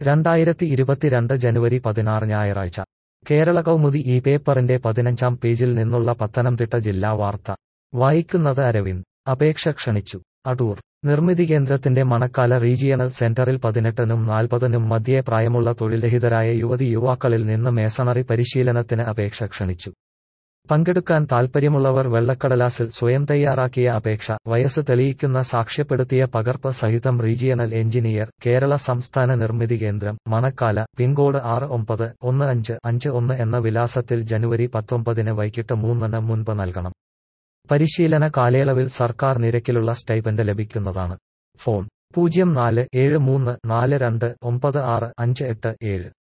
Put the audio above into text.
രണ്ടായിരത്തി ഇരുപത്തിരണ്ട് ജനുവരി പതിനാറ് ഞായറാഴ്ച കേരള കൗമുദി ഈ പേപ്പറിന്റെ പതിനഞ്ചാം പേജിൽ നിന്നുള്ള പത്തനംതിട്ട ജില്ലാ വാർത്ത വായിക്കുന്നത് അരവിന്ദ് അപേക്ഷ ക്ഷണിച്ചു അടൂർ നിർമ്മിതി കേന്ദ്രത്തിന്റെ മണക്കാല റീജിയണൽ സെന്ററിൽ പതിനെട്ടിനും നാൽപ്പതിനും മധ്യേ പ്രായമുള്ള തൊഴിൽരഹിതരായ യുവതി യുവാക്കളിൽ നിന്ന് മേസണറി പരിശീലനത്തിന് അപേക്ഷ ക്ഷണിച്ചു പങ്കെടുക്കാൻ താൽപ്പര്യമുള്ളവർ വെള്ളക്കടലാസിൽ സ്വയം തയ്യാറാക്കിയ അപേക്ഷ വയസ്സ് തെളിയിക്കുന്ന സാക്ഷ്യപ്പെടുത്തിയ പകർപ്പ് സഹിതം റീജിയണൽ എഞ്ചിനീയർ കേരള സംസ്ഥാന നിർമ്മിതി കേന്ദ്രം മണക്കാല പിൻകോഡ് ആറ് ഒമ്പത് ഒന്ന് അഞ്ച് അഞ്ച് ഒന്ന് എന്ന വിലാസത്തിൽ ജനുവരി പത്തൊമ്പതിന് വൈകിട്ട് മൂന്നിന് മുൻപ് നൽകണം പരിശീലന കാലയളവിൽ സർക്കാർ നിരക്കിലുള്ള സ്റ്റൈപ്പൻഡ് ലഭിക്കുന്നതാണ് ഫോൺ പൂജ്യം നാല് ഏഴ് മൂന്ന് നാല് രണ്ട് ഒമ്പത് ആറ് അഞ്ച് എട്ട് ഏഴ്